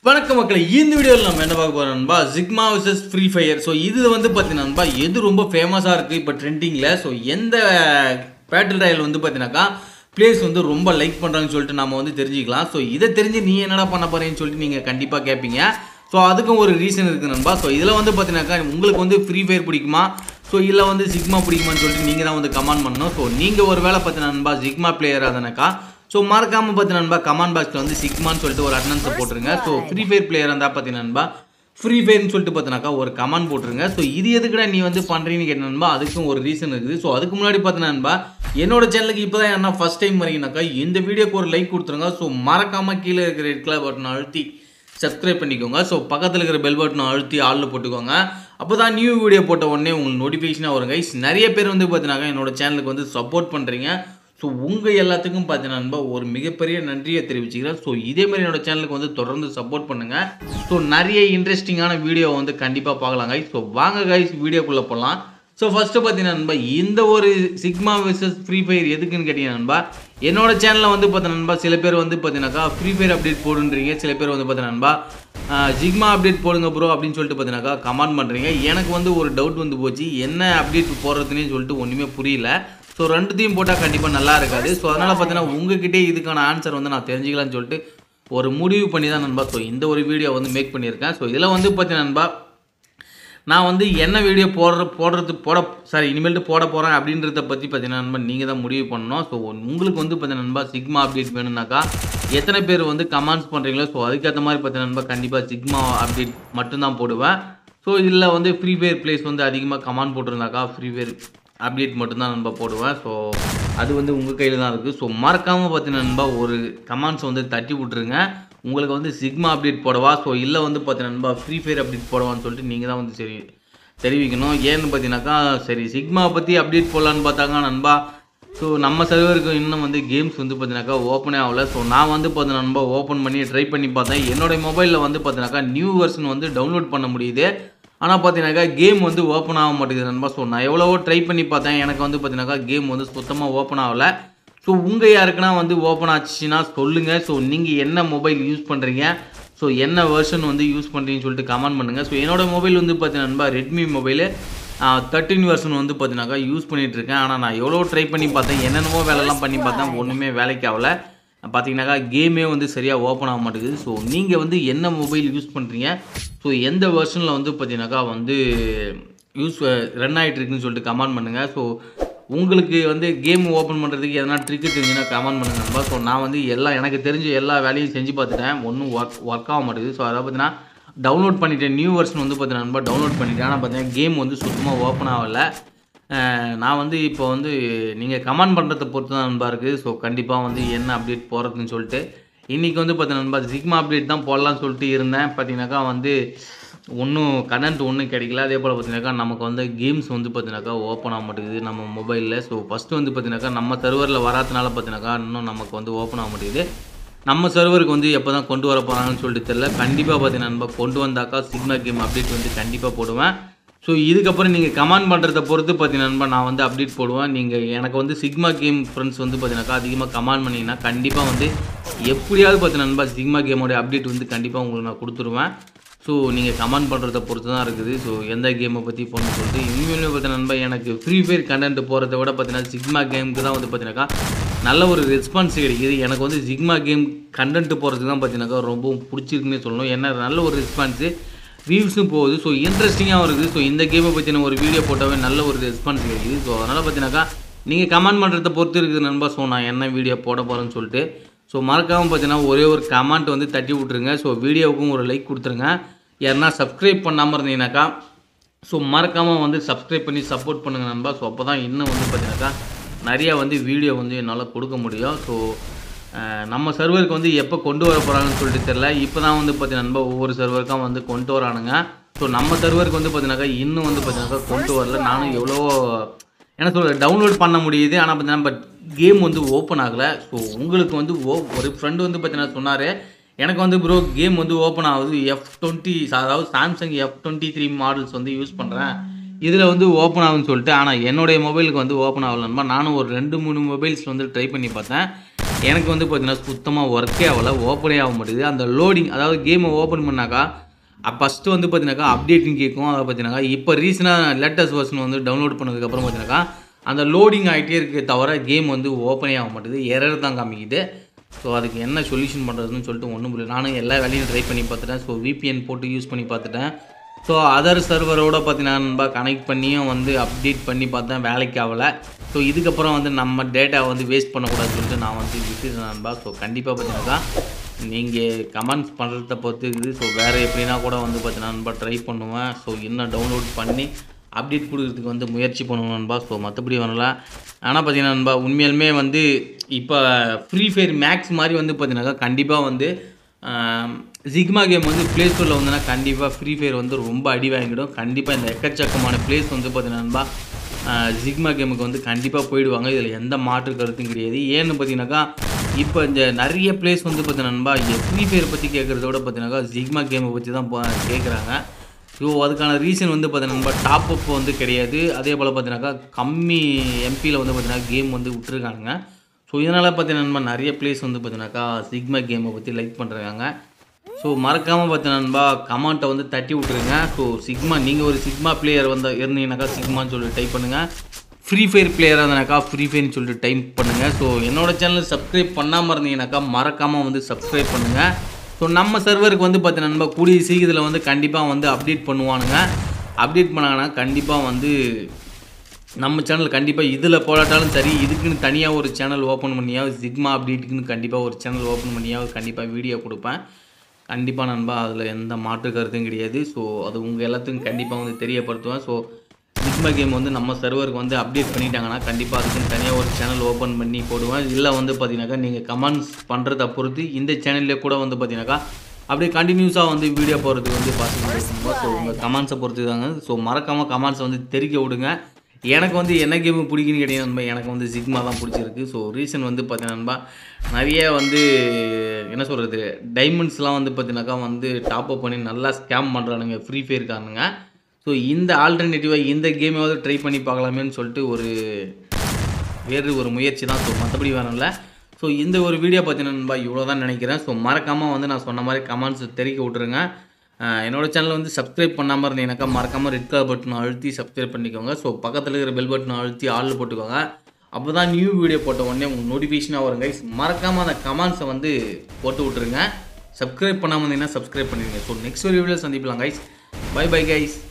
வணக்கம் மக்களே இந்த வீடியோவில் நம்ம என்ன பார்க்க போறோம் நண்பா ஜிக்மா vs ஃப்ரீ ஃபயர் ஸோ இது வந்து பார்த்தீங்கன்னா நண்பா எது ரொம்ப ஃபேமஸாக இருக்குது இப்போ ட்ரெண்டிங்கில் ஸோ எந்த பேட்டில் ராயல் வந்து பார்த்தீங்கன்னாக்கா பிளேஸ் வந்து ரொம்ப லைக் பண்ணுறாங்கன்னு சொல்லிட்டு நம்ம வந்து தெரிஞ்சுக்கலாம் ஸோ இதை தெரிஞ்சு நீ என்னடா பண்ண போறேன்னு சொல்லிட்டு நீங்கள் கண்டிப்பாக கேட்பீங்க ஸோ அதுக்கும் ஒரு ரீசன் இருக்குது நண்பா ஸோ இதில் வந்து பார்த்தீங்கன்னாக்கா உங்களுக்கு வந்து ஃப்ரீ ஃபயர் பிடிக்குமா ஸோ இல்லை வந்து சிக்மா பிடிக்குமான்னு சொல்லிட்டு நீங்கள் தான் வந்து கமெண்ட் பண்ணணும் ஸோ நீங்கள் ஒரு வேளை பார்த்தீங்கன்னா நண்பா சிக்மா பிளேயராக தானேக்கா ஸோ மறக்காமல் பார்த்து நண்பா கமெண்ட் பாக்ஸில் வந்து சிக்மான்னு சொல்லிட்டு ஒரு அட்டனன்ஸை போட்டுருங்க ஸோ ஃப்ரீ ஃபயர் பிளேயர் இருந்தால் பார்த்தீங்கன்னா நண்பா ஃப்ரீ ஃபயர்னு சொல்லிட்டு பார்த்தினாக்கா ஒரு கமெண்ட் போட்டுருங்க ஸோ இது எதுக்குடா நீ வந்து பண்ணுறீன்னு கேட்ட நண்பா அதுக்கும் ஒரு ரீசன் இருக்குது ஸோ அதுக்கு முன்னாடி பார்த்தீங்கன்னா நண்பா என்னோட சேனலுக்கு இப்போ தான் என்ன ஃபஸ்ட் டைம் வரீங்கனாக்கா இந்த வீடியோக்கு ஒரு லைக் கொடுத்துருங்க ஸோ மறக்காமல் கீழே இருக்கிற ரெட் கலர் பட்டன் அழுத்தி சப்ஸ்கிரைப் பண்ணிக்கோங்க ஸோ பக்கத்தில் இருக்கிற பெல் பட்டனை அழுத்தி ஆளில் போட்டுக்கோங்க அப்போ தான் நியூ வீடியோ போட்ட உடனே உங்களுக்கு நோட்டிஃபிகேஷனாக வரும் கைஸ் நிறைய பேர் வந்து பார்த்தீங்கன்னா என்னோட சேனலுக்கு வந்து சப்போர்ட் பண்ணுறீங்க ஸோ உங்கள் எல்லாத்துக்கும் பார்த்தீங்கன்னா நண்பா ஒரு மிகப்பெரிய நன்றியை தெரிவிச்சுக்கிறேன் ஸோ இதே மாதிரி என்னோட சேனலுக்கு வந்து தொடர்ந்து சப்போர்ட் பண்ணுங்கள் ஸோ நிறைய இன்ட்ரெஸ்டிங்கான வீடியோ வந்து கண்டிப்பாக பார்க்கலாம் கைஸ் ஸோ வாங்க கைஸ் வீடியோக்குள்ளே போகலாம் ஸோ ஃபஸ்ட்டு பார்த்தீங்கன்னா நண்பா இந்த ஒரு சிக்மா வெர்சஸ் ஃப்ரீ ஃபயர் எதுக்குன்னு கேட்டீங்கன்னா நண்பா என்னோட சேனலில் வந்து பார்த்தீங்கன்னா நண்பா சில பேர் வந்து பார்த்தீங்கன்னாக்கா ஃப்ரீ ஃபயர் அப்டேட் போடுன்றீங்க சில பேர் வந்து பார்த்தீங்கன்னா நண்பா ஜிக்மா அப்டேட் போடுங்க ப்ரோ அப்படின்னு சொல்லிட்டு பார்த்தீங்கன்னாக்கா கமெண்ட் பண்ணுறீங்க எனக்கு வந்து ஒரு டவுட் வந்து போச்சு என்ன அப்டேட் போடுறதுனே சொல்லிட்டு ஒன்றுமே புரியல ஸோ ரெண்டுத்தையும் போட்டால் கண்டிப்பாக நல்லா இருக்காது ஸோ அதனால் பார்த்தீங்கன்னா உங்ககிட்டே இதுக்கான ஆன்சர் வந்து நான் தெரிஞ்சுக்கலாம்னு சொல்லிட்டு ஒரு முடிவு பண்ணி தான் நண்பா ஸோ இந்த ஒரு வீடியோ வந்து மேக் பண்ணியிருக்கேன் ஸோ இதில் வந்து பார்த்தீங்கன்னா நண்பா நான் வந்து என்ன வீடியோ போடுற போடுறது போட சாரி இனிமேல்ட்டு போட போகிறேன் அப்படின்றத பற்றி பார்த்தீங்கன்னா நண்பா நீங்கள் தான் முடிவு பண்ணணும் ஸோ உங்களுக்கு வந்து பார்த்தீங்கன்னா நண்பா சிக்மா அப்டேட் வேணும்னாக்கா எத்தனை பேர் வந்து கமெண்ட்ஸ் பண்ணுறீங்களோ ஸோ அதுக்கேற்ற மாதிரி பார்த்தீங்கன்னா நண்பா கண்டிப்பாக சிக்மா அப்டேட் மட்டும்தான் போடுவேன் ஸோ இதில் வந்து ஃப்ரீ ஃபயர் பிளேஸ் வந்து அதிகமாக கமெண்ட் போட்டிருந்தாக்கா ஃப்ரீ ஃபயர் அப்டேட் மட்டும்தான் நண்பா போடுவேன் ஸோ அது வந்து உங்கள் கையில் தான் இருக்குது ஸோ மறக்காமல் பார்த்தீங்கன்னா நண்பா ஒரு கமெண்ட்ஸ் வந்து தட்டி விட்ருங்க உங்களுக்கு வந்து சிக்மா அப்டேட் போடவா ஸோ இல்லை வந்து பார்த்தீங்கன்னா நண்பா ஃப்ரீ ஃபயர் அப்டேட் போடவான்னு சொல்லிட்டு நீங்கள் தான் வந்து சரி தெரிவிக்கணும் ஏன்னு பார்த்தீங்கன்னாக்கா சரி சிக்மா பற்றி அப்டேட் போடலான்னு பார்த்தாங்க நண்பா ஸோ நம்ம சர்வருக்கு இன்னும் வந்து கேம்ஸ் வந்து பார்த்தீங்கன்னாக்கா ஓப்பனே ஆகல ஸோ நான் வந்து பார்த்தீங்கன்னா நண்பா ஓப்பன் பண்ணி ட்ரை பண்ணி பார்த்தேன் என்னோட மொபைலில் வந்து பார்த்தீங்கன்னாக்கா நியூ வெர்ஷன் வந்து டவுன்லோட் பண்ண முடியுது ஆனால் பார்த்தீங்கன்னாக்கா கேம் வந்து ஓப்பன் ஆக மாட்டேங்குது நண்பா ஸோ நான் எவ்வளவோ ட்ரை பண்ணி பார்த்தேன் எனக்கு வந்து பார்த்தீங்கன்னாக்கா கேம் வந்து சுத்தமாக ஓப்பன் ஆகலை ஸோ உங்கள் யாருக்குன்னா வந்து ஓப்பன் ஆச்சுன்னா சொல்லுங்கள் ஸோ நீங்கள் என்ன மொபைல் யூஸ் பண்ணுறீங்க ஸோ என்ன வெர்ஷன் வந்து யூஸ் பண்ணுறீங்கன்னு சொல்லிட்டு கமெண்ட் பண்ணுங்கள் ஸோ என்னோட மொபைல் வந்து பார்த்தீங்கன்னா நண்பா ரெட்மி மொபைலு தேர்ட்டின் வெர்ஷன் வந்து பார்த்தீங்கன்னாக்கா யூஸ் பண்ணிகிட்டு இருக்கேன் ஆனால் நான் எவ்வளோ ட்ரை பண்ணி பார்த்தேன் என்னென்னமோ வேலைலாம் பண்ணி பார்த்தேன் ஒன்றுமே வேலைக்கு ஆகலை பார்த்தீங்கன்னாக்கா கேமே வந்து சரியாக ஓப்பன் ஆக மாட்டேங்குது ஸோ நீங்கள் வந்து என்ன மொபைல் யூஸ் பண்ணுறீங்க ஸோ எந்த வெர்ஷனில் வந்து பார்த்தீங்கன்னாக்கா வந்து யூஸ் ரன் ஆகிட்டு இருக்குன்னு சொல்லிட்டு கமெண்ட் பண்ணுங்கள் ஸோ உங்களுக்கு வந்து கேம் ஓப்பன் பண்ணுறதுக்கு எதனா ட்ரிக்கு தெரிஞ்சுன்னா கமெண்ட் பண்ணுங்க நண்பா ஸோ நான் வந்து எல்லா எனக்கு தெரிஞ்ச எல்லா வேலையும் செஞ்சு பார்த்துட்டேன் ஒன்றும் ஒர்க் ஒர்க் ஆக மாட்டேங்குது ஸோ அதை பார்த்தீங்கன்னா டவுன்லோட் பண்ணிட்டேன் நியூ வெர்ஷன் வந்து பார்த்தீங்கன்னா நண்பா டவுன்லோட் பண்ணிட்டேன் ஆனால் பார்த்தீங்கன்னா கேம் வந்து சுத்தமாக ஓப்பன் ஆகலை அஹ் நான் வந்து இப்போ வந்து நீங்கள் கமெண்ட் பண்ணுறத பொறுத்து தான் நண்பா இருக்குது ஸோ கண்டிப்பாக வந்து என்ன அப்டேட் போகிறதுன்னு சொல்லிட்டு இன்றைக்கி வந்து பார்த்தீங்கன்னா நண்பா சிக்மா அப்டேட் தான் போடலாம்னு சொல்லிட்டு இருந்தேன் பார்த்தீங்கன்னாக்கா வந்து ஒன்றும் கரண்ட் ஒன்றும் கிடைக்கல அதே போல் பார்த்தீங்கன்னாக்கா நமக்கு வந்து கேம்ஸ் வந்து பார்த்தீங்கன்னாக்கா ஓப்பன் ஆக மாட்டேங்குது நம்ம மொபைலில் ஸோ ஃபஸ்ட்டு வந்து பார்த்தீங்கன்னாக்கா நம்ம சர்வரில் வராதனால பார்த்தீங்கன்னாக்கா இன்னும் நமக்கு வந்து ஓப்பன் ஆக மாட்டேங்குது நம்ம சர்வருக்கு வந்து எப்போ தான் கொண்டு வர போகிறாங்கன்னு சொல்லிட்டு தெரியல கண்டிப்பாக பார்த்தீங்கன்னா நண்பா கொண்டு வந்தாக்கா சிக்மா கேம் அப்டேட் வந்து கண்டிப்பாக போடுவேன் ஸோ இதுக்கப்புறம் நீங்கள் கமெண்ட் பண்ணுறத பொறுத்து பார்த்தீங்கன்னா நண்பா நான் வந்து அப்டேட் போடுவேன் நீங்கள் எனக்கு வந்து சிக்மா கேம் ஃப்ரெண்ட்ஸ் வந்து பார்த்தீங்கன்னாக்கா அதிகமாக கமெண்ட் பண்ணிங்கன்னா கண்டிப்பாக வந்து எப்படியாவது பார்த்தீங்கன்னா நண்பா சிக்மா கேமோட அப்டேட் வந்து கண்டிப்பாக உங்களுக்கு நான் கொடுத்துருவேன் ஸோ நீங்கள் கமெண்ட் பண்ணுறத பொறுத்து தான் இருக்குது ஸோ எந்த கேமை பற்றி போகணும்னு சொல்லிட்டு இனிமேல் பார்த்தீங்கன்னா நண்பா எனக்கு ஃப்ரீ ஃபயர் கண்டென்ட் போகிறத விட பார்த்தீங்கன்னா சிக்மா கேமுக்கு தான் வந்து பார்த்தீங்கன்னாக்கா நல்ல ஒரு ரெஸ்பான்ஸ் கிடைக்குது எனக்கு வந்து சிக்மா கேம் கண்டென்ட் போகிறதுக்கு தான் பார்த்தீங்கன்னாக்கா ரொம்பவும் பிடிச்சிருக்குன்னே சொல்லணும் ஏன்னா நல்ல ஒரு ரெஸ்பான்ஸு வியூஸும் போகுது ஸோ இன்ட்ரெஸ்டிங்காகவும் இருக்குது ஸோ இந்த கேமை பற்றின ஒரு வீடியோ போட்டாவே நல்ல ஒரு ரெஸ்பான்ஸ் கிடைக்குது ஸோ அதனால் பார்த்தீங்கன்னாக்கா நீங்கள் கமெண்ட் பண்ணுறத பொறுத்து இருக்குது நண்பா ஸோ நான் என்ன வீடியோ போட போகிறேன்னு சொல்லிட்டு ஸோ மறக்காமல் பார்த்தீங்கன்னா ஒரே ஒரு கமெண்ட் வந்து தட்டி விட்ருங்க ஸோ வீடியோவுக்கும் ஒரு லைக் கொடுத்துருங்க யாருன்னா சப்ஸ்கிரைப் பண்ணாமல் இருந்தீங்கன்னாக்கா ஸோ மறக்காமல் வந்து சப்ஸ்கிரைப் பண்ணி சப்போர்ட் பண்ணுங்கள் நண்பா ஸோ அப்போ தான் இன்னும் வந்து பார்த்தீங்கன்னாக்கா நிறையா வந்து வீடியோ வந்து என்னால் கொடுக்க முடியும் ஸோ அஹ், நம்ம சர்வருக்கு வந்து எப்போ கொண்டு வர போகிறாங்கன்னு சொல்லிட்டு தெரில இப்போ தான் வந்து பார்த்தீங்கன்னா நண்பா ஒவ்வொரு சர்வருக்கும் வந்து கொண்டு வரானுங்க ஸோ நம்ம சர்வருக்கு வந்து பார்த்தீங்கன்னாக்கா இன்னும் வந்து பார்த்தீங்கன்னாக்கா கொண்டு வரல நானும் எவ்வளவோ என்ன சொல்கிறது டவுன்லோட் பண்ண முடியுது ஆனால் பார்த்தீங்கன்னா பட் கேம் வந்து ஓப்பன் ஆகலை ஸோ உங்களுக்கு வந்து ஓ ஒரு ஃப்ரெண்டு வந்து பார்த்தீங்கன்னா சொன்னார் எனக்கு வந்து ப்ரோ கேம் வந்து ஓப்பன் ஆகுது எஃப் டுவெண்ட்டி அதாவது Samsung F twenty three models வந்து யூஸ் பண்ணுறேன் இதில் வந்து ஓப்பன் ஆகும்னு சொல்லிட்டு ஆனால் என்னுடைய மொபைலுக்கு வந்து ஓப்பன் ஆகலன்பா நானும் ஒரு ரெண்டு மூணு மொபைல்ஸ் வந்து ட்ரை பண்ணி பார்த்தேன் எனக்கு வந்து பார்த்தீங்கன்னா சுத்தமாக ஒர்க்கே ஆகலை ஓப்பனே ஆக மாட்டேங்குது அந்த லோடிங் அதாவது கேமை ஓப்பன் பண்ணாக்கா ஃபஸ்ட்டு வந்து பார்த்தீங்கன்னாக்கா அப்டேட்டிங் கேட்கும் அதை பார்த்தீங்கன்னாக்கா இப்போ ரீசெண்டாக லேட்டஸ்ட் வெர்ஷன் வந்து டவுன்லோட் பண்ணதுக்கப்புறம் பார்த்தீங்கன்னாக்கா அந்த லோடிங் ஆகிட்டே இருக்கே தவிர கேம் வந்து ஓப்பனே ஆக மாட்டேங்குது எரர் தான் காமிக்குது ஸோ அதுக்கு என்ன சொல்யூஷன் பண்ணுறதுன்னு சொல்லிட்டு ஒன்றும் புரியல நானும் எல்லா வேலையும் ட்ரை பண்ணி பார்த்துட்டேன் ஸோ விபிஎன் போட்டு யூஸ் பண்ணி பார்த்துட்டேன் ஸோ அதர் சர்வரோட பார்த்தீங்கன்னா கனெக்ட் பண்ணியும் வந்து அப்டேட் பண்ணி பார்த்தேன் வேலைக்கு ஆகலை ஸோ இதுக்கப்புறம் வந்து நம்ம டேட்டா வந்து வேஸ்ட் பண்ணக்கூடாதுன்னு சொல்லிட்டு நான் வந்து விட்டுட்டேன் நண்பா ஸோ கண்டிப்பாக பார்த்தீங்கன்னாக்கா நீங்கள் கமெண்ட்ஸ் பண்ணுறத பொறுத்து இருக்குது ஸோ வேறு எப்படின்னா கூட வந்து பார்த்தீங்கன்னா நண்பா ட்ரை பண்ணுவேன் ஸோ இன்னும் டவுன்லோட் பண்ணி அப்டேட் கொடுக்குறதுக்கு வந்து முயற்சி பண்ணுவேன் நண்பா ஸோ மற்றபடி வரல ஆனால் பார்த்தீங்கன்னா நண்பா உண்மையாலுமே வந்து இப்போ ஃப்ரீ ஃபயர் மேக்ஸ் மாதிரி வந்து பார்த்தீங்கன்னாக்கா கண்டிப்பாக வந்து ஜிக்மா கேம் வந்து ப்ளே ஸ்டோரில் வந்தோன்னா கண்டிப்பாக ஃப்ரீ ஃபயர் வந்து ரொம்ப அடி வாங்கிடும் கண்டிப்பாக இந்த எக்கச்சக்கமான பிளேஸ் வந்து பார்த்தீங்கன்னா நண்பா ஜிக்மா கேமுக்கு வந்து கண்டிப்பாக போயிடுவாங்க இதில் எந்த மாற்று கருத்தும் கிடையாது ஏன்னு பார்த்தீங்கன்னாக்கா இப்போ இந்த நிறைய பிளேஸ் வந்து பார்த்தீங்கன்னா நண்பா ஃப்ரீ ஃபயர் பற்றி கேட்குறத விட பார்த்தீங்கன்னாக்கா ஜிக்மா கேமை பற்றி தான் கேட்குறாங்க ஸோ அதுக்கான ரீசன் வந்து பார்த்தீங்கன்னா டாப் அப் வந்து கிடையாது அதே போல் பார்த்தீங்கன்னாக்கா கம்மி எம்பியில் வந்து பார்த்தீங்கன்னா கேம் வந்து விட்டுருக்காங்க ஸோ இதனால் பார்த்தீங்கன்னா நண்பா நிறைய பிளேஸ் வந்து பார்த்தீங்கன்னாக்கா சிக்மா கேமை பற்றி லைக் பண்ணுறாங்க ஸோ மறக்காமல் பார்த்தீங்கன்னா நண்பா கமெண்ட்டை வந்து தட்டி விட்ருங்க ஸோ சிக்மா நீங்கள் ஒரு சிக்மா பிளேயர் வந்து இருந்தீங்கன்னாக்கா சிக்மான்னு சொல்லி டைப் பண்ணுங்கள் ஃப்ரீ ஃபயர் பிளேயராக இருந்தாக்கா ஃப்ரீ ஃபயர்னு சொல்லிட்டு டைப் பண்ணுங்கள் ஸோ என்னோட சேனல் சப்ஸ்கிரைப் பண்ணாமல் இருந்தீங்கன்னாக்கா மறக்காமல் வந்து சப்ஸ்கிரைப் பண்ணுங்கள் ஸோ நம்ம சர்வருக்கு வந்து பார்த்தீங்கன்னா நண்பா கூடிய சீக்கிரத்தில் வந்து கண்டிப்பாக வந்து அப்டேட் பண்ணுவானுங்க அப்டேட் பண்ணாங்கன்னா கண்டிப்பாக வந்து நம்ம சேனல் கண்டிப்பாக இதில் போடாட்டாலும் சரி இதுக்குன்னு தனியாக ஒரு சேனல் ஓப்பன் பண்ணியாவது ஜிக்மா அப்டேட்டுக்குன்னு கண்டிப்பாக ஒரு சேனல் ஓப்பன் பண்ணியாவது கண்டிப்பாக வீடியோ கொடுப்பேன் கண்டிப்பாக நண்பா அதில் எந்த மாற்று கருத்தும் கிடையாது ஸோ அது உங்கள் எல்லாத்துக்கும் கண்டிப்பாக வந்து தெரியப்படுத்துவேன் ஸோ ஜிக்மா கேம் வந்து நம்ம சர்வருக்கு வந்து அப்டேட் பண்ணிட்டாங்கன்னா கண்டிப்பாக அதுக்குன்னு தனியாக ஒரு சேனல் ஓப்பன் பண்ணி போடுவேன் இல்லை வந்து பார்த்தீங்கன்னாக்கா நீங்கள் கமெண்ட்ஸ் பண்ணுறத பொறுத்து இந்த சேனல்லே கூட வந்து பார்த்தீங்கன்னாக்கா அப்படியே கண்டினியூஸாக வந்து வீடியோ போகிறதுக்கு வந்து பார்த்துக்கிட்டு ஸோ உங்கள் கமெண்ட்ஸை பொறுத்து தாங்க ஸோ மறக்காமல் கமெண்ட்ஸை வந்து தெரிக்க விடுங்க எனக்கு வந்து என்ன கேம் பிடிக்குன்னு கேட்டீங்கன்னா நண்பா, எனக்கு வந்து சிக்மா தான் பிடிச்சிருக்கு ஸோ ரீசன் வந்து பார்த்தீங்கன்னா நண்பா, நிறைய வந்து என்ன சொல்கிறது டைமண்ட்ஸ்லாம் வந்து பார்த்தீங்கன்னாக்கா வந்து டாப் அப் பண்ணி நல்லா ஸ்கேம் பண்ணுறானுங்க ஃப்ரீ ஃபயர்காரனுங்க ஸோ இந்த ஆல்டர்னேட்டிவாக இந்த கேமையாவது ட்ரை பண்ணி பார்க்கலாமேன்னு சொல்லிட்டு ஒரு வேறு ஒரு முயற்சி தான் ஸோ மற்றபடி வேணும்ல ஸோ இந்த ஒரு வீடியோ பார்த்தீங்கன்னா இவ்வளோ தான் நினைக்கிறேன் ஸோ மறக்காமல் வந்து நான் சொன்ன மாதிரி கமெண்ட்ஸ் தெரிவிக்க விட்ருங்க அஹ் என்னோட சேனல் வந்து சப்ஸ்கிரைப் பண்ணாமல் இருந்தீங்கன்னாக்கா மறக்காமல் ரெட் கலர் பட்டன் அழுத்தி சப்ஸ்கிரைப் பண்ணிக்கோங்க ஸோ பக்கத்தில் இருக்கிற பெல் பட்டன் அழுத்தி ஆளில் போட்டுக்கோங்க அப்போ தான் நியூ வீடியோ போட்ட உடனே உங்களுக்கு நோட்டிஃபிகேஷனாக வரும் கைஸ் மறக்காமல் அந்த கமெண்ட்ஸை வந்து போட்டு விட்ருங்க சப்ஸ்கிரைப் பண்ணாமல் இருந்தீங்கன்னா சப்ஸ்கிரைப் பண்ணிடுங்க ஸோ நெக்ஸ்ட் ஒரு வீடியோ சந்திக்கலாம் கைஸ் பை பை கைஸ்